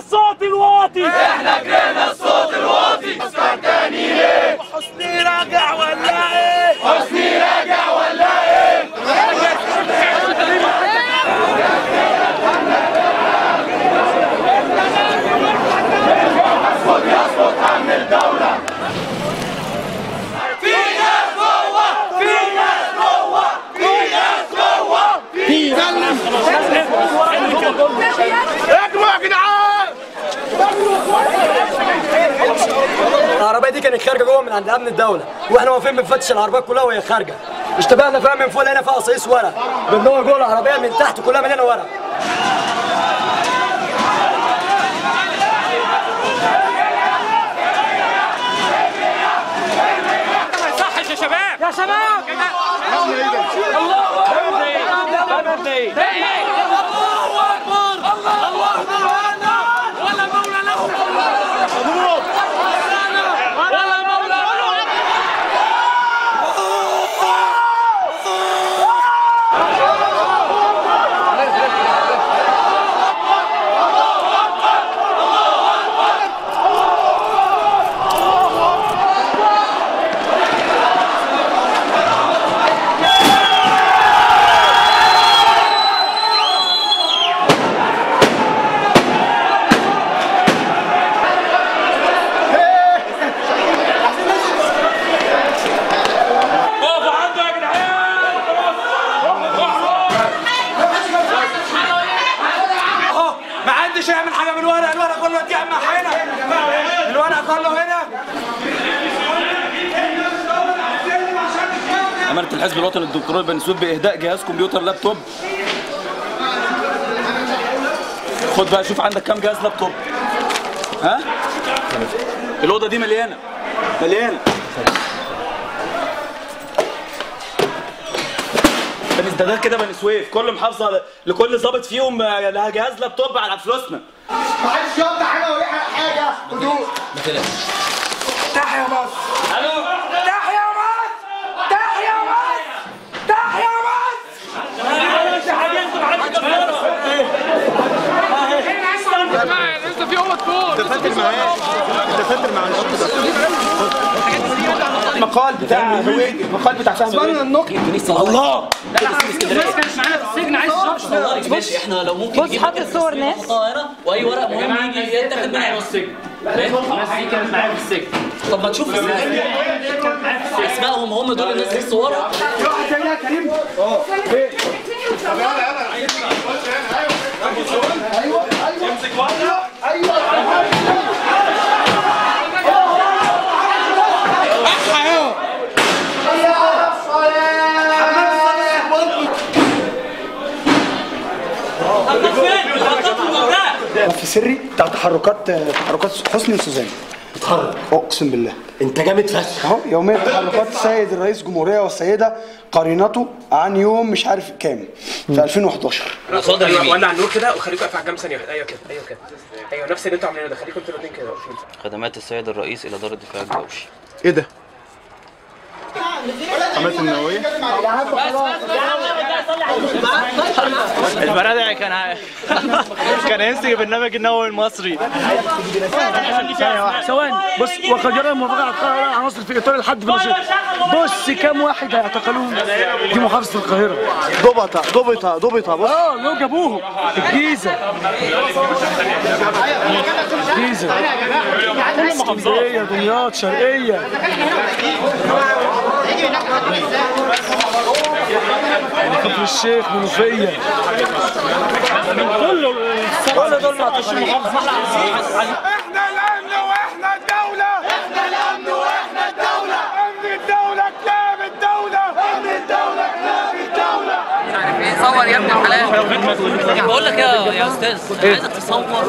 الصوت الواطي احنا كرهنا الصوت الواطي اسكر تاني ليه حسني راجع ولا ايه حسني راجع ولا ايه يسقط يسقط امن الدولة في ناس جوه في ناس جوه في ناس جوه في اجمع يا جدعان العربيه دي كانت خارجه جوه من عند امن الدوله واحنا واقفين بنفتش العربيات كلها وهي خارجه اشتبهنا فيها من فوق لقينا فيها قصيص ورق بندور جوه العربيه من تحت كلها مليانه ورق ما يصحش يا شباب يا شباب الله اكبر الله اكبر الله اكبر ولا مولى له ولا مولى له اقفوا عنده يا جدعان اهو ما حدش يعمل حاجه بالورق الورق كله اتجمع هنا الورق كله هنا أمانة الحزب الوطني الدكتور بن سويف بإهداء جهاز كمبيوتر لابتوب خد بقى شوف عندك كام جهاز لابتوب ها الأوضة دي مليانة مليانة بني ده ده كده بني سويف كل محافظة لكل ضابط فيهم لها جهاز لابتوب على فلوسنا محدش يقطع حاجه ويحرق حاجه هدوء تحيا مصر تحيا مصر تحيا مصر تحيا مصر لسه في اوض فوق المقال بتاع هويدي المقال بتاع فهمي اسمعنا النقل الله ماشي احنا لو ممكن بص حط الصور ناس القاهره واي ورق مهم يجي يتاخد منها من السجن الناس دي كانت معايا في السجن طب ما تشوف اسمائهم اسمائهم هم دول الناس اللي صورها في سري بتاع تحركات تحركات حسني وسوزان اتحرك اقسم بالله انت جامد فشخ اهو يوميه تحركات السيد الرئيس الجمهوريه والسيده قرينته عن يوم مش عارف كام في 2011 ولع النور كده وخليكم واقف على الجنب ثانيه واحده ايوه كده ايوه كده ايوه نفس اللي انتوا عاملينه ده خليكم انتوا الاثنين كده واقفين خدمات السيد الرئيس إلى دار الدفاع الجوشي ايه ده؟ البرادعي كان كان هيمسك البرنامج النووي المصري ثواني بص وقد الموافقة على القاهرة عناصر في إطار الحد في النشاط بص كام واحد هيعتقلون دي محافظة القاهرة ضبطه ضبطه ضبطه بص اه لو جابوهم الجيزة الجيزة اسكندرية دمياط شرقية كفر الشيخ منوفية كله كل دول معطشين محافظة احنا الامن واحنا الدولة احنا الامن واحنا الدولة امن الدولة كلاب الدولة امن الدولة كلاب الدولة صور يا ابن الحلال بقول لك يا يا استاذ عايزك تصور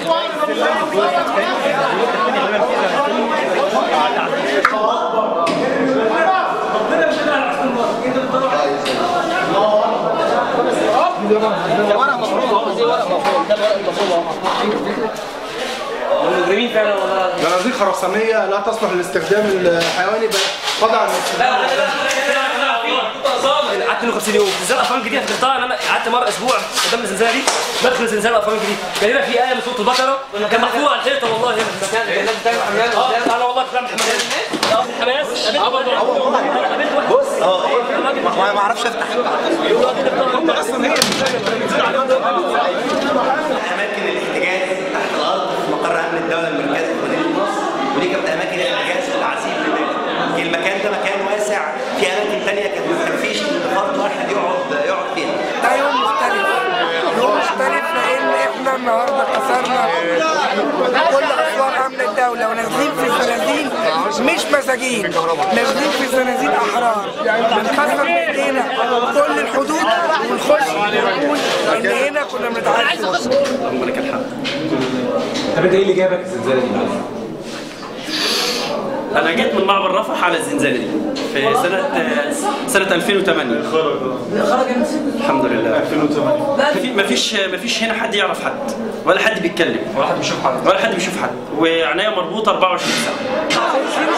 مجرمين فعلا والله مناظير خرسانيه لا تصلح للاستخدام الحيواني بل قضى على الاستخدام اقامه قعدت 52 يوم زلزال افرنج دي افتكرتها ان انا قعدت مره اسبوع قدام الزلزال دي بدخل زلزال افرنج دي كان هنا في ايه من سوره البقره كان محفوظ على الحيطه والله هنا اه انا والله كنت بعمل حماس اه في الحماس اه برضه بص ما ما اعرفش افتح اماكن الاحتجاز تحت الارض في مقر امن الدوله المركزي في مدينه نصر ودي كانت اماكن الاحتجاز في العسير لذلك المكان ده مكان واسع في اماكن ثانيه كانت ما تكفيش ان فرد واحد يقعد يقعد فيها ده يوم مختلف يوم مختلف لان احنا النهارده كسرنا كل اسوار امن الدوله ونازلين في الزنازين مش مساجين نازلين في الزنازين احرار بنكسر بايدينا كل الحدود ونخش ونقول ان هنا كنا بنتعذب ربنا الحمد طب انت ايه اللي جابك الزلزال دي؟ انا جيت من معبر رفح على الزنزانه دي في سنه سنه 2008 الحمد لله 2008 ما فيش ما فيش هنا حد يعرف حد ولا حد بيتكلم ولا حد بيشوف حد ولا حد بيشوف حد وعنايه مربوطه 24 ساعه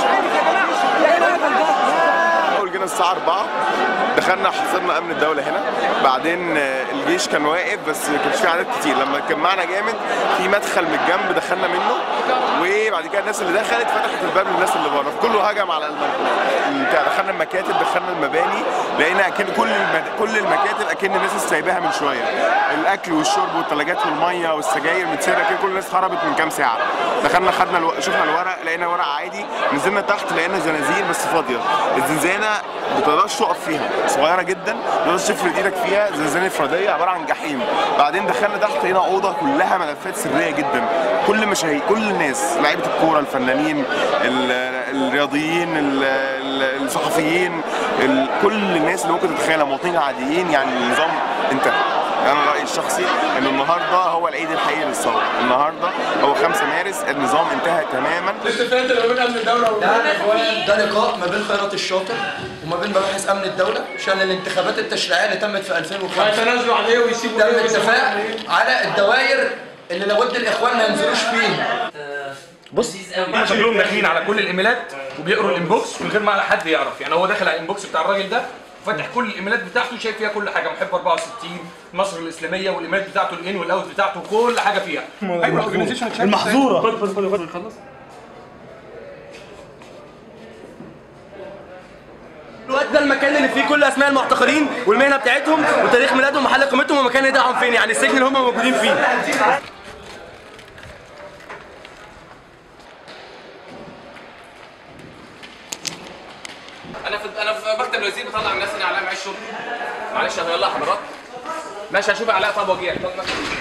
اول جينا الساعه 4 دخلنا حصرنا امن الدوله هنا بعدين آه، الجيش كان واقف بس ما كانش في عدد كتير لما اتجمعنا جامد في مدخل من الجنب دخلنا منه وبعد كده الناس اللي دخلت فتحت الباب للناس اللي بره فكله هجم على المركز بتاع دخلنا المكاتب دخلنا المباني لقينا اكن كل المد... كل المكاتب اكن الناس لسه سايباها من شويه الاكل والشرب والثلاجات والميه والسجاير متسرقه كده كل الناس هربت من كام ساعه دخلنا خدنا الو... شفنا الورق لقينا ورق عادي نزلنا تحت لقينا زنازين بس فاضيه الزنزانه ما تقدرش تقف فيها صغيره جدا ما تقدرش تفرد ايدك فيها زنزانه انفراديه عباره عن جحيم بعدين دخلنا تحت هنا اوضه كلها ملفات سريه جدا كل مشاهير كل الناس لعيبه الكوره الفنانين ال- الرياضيين ال- ال- الصحفيين ال- كل الناس اللي ممكن تتخيلها مواطنين عاديين يعني النظام انتهى انا رايي الشخصي ان النهارده هو العيد الحقيقي للثوره النهارده هو 5 مارس النظام انتهى تماما الاتفاقات اللي ما بين امن الدوله ده ده لقاء ما بين خيرات الشاطر وما بين مباحث امن الدوله عشان الانتخابات التشريعيه اللي تمت في 2005 هيتنازلوا عليه ويسيبوا تم ايه ويسيبوا اتفاق ايه؟ على الدوائر اللي لابد الاخوان ما ينزلوش فيها بص هم شكلهم داخلين على كل الايميلات وبيقروا الانبوكس من غير ما حد يعرف يعني هو داخل على الانبوكس بتاع الراجل ده وفتح كل الايميلات بتاعته شايف فيها كل حاجه محب 64 مصر الاسلاميه والايميلات بتاعته الان والاوت بتاعته كل حاجه فيها ايوه organization المحظورة. خد خد خد خد خلص الوقت ده المكان اللي فيه كل اسماء المعتقلين والمهنه بتاعتهم وتاريخ ميلادهم ومحل اقامتهم ومكان ايداعهم فين يعني السجن اللي هم موجودين فيه انا في انا في مكتب الوزير بطلع الناس اللي عليها معيش شغل معلش يا يلا حضرات ماشي هشوف علاء طب واجي لك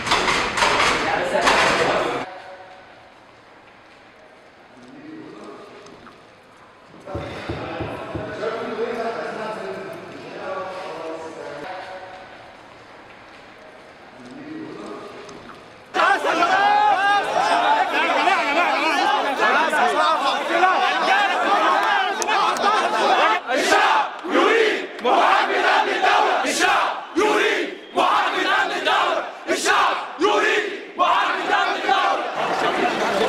الشعب يريد محاربة أمن الدولة الشعب يريد محاربة أمن الدولة الشعب يريد محاربة أمن الدولة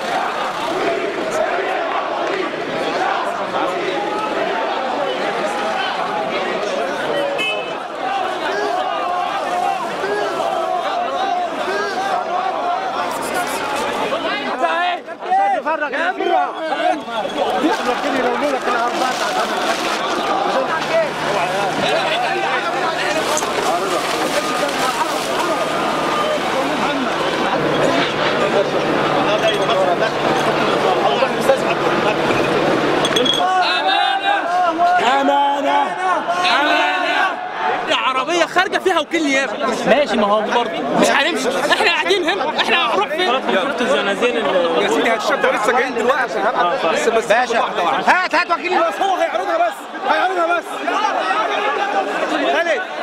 أمانة أمانة العربية خارجة فيها وكيل نيابة ماشي ما هو برضه مش هنمشي احنا قاعدين هنا احنا هنروح فين؟ شفت الزنازين يا سيدي هتشوف ده لسه جايين دلوقتي عشان هبقى لسه بس باشا هات هات وكيل بس هو هيعرضها بس هيعرضها بس خالد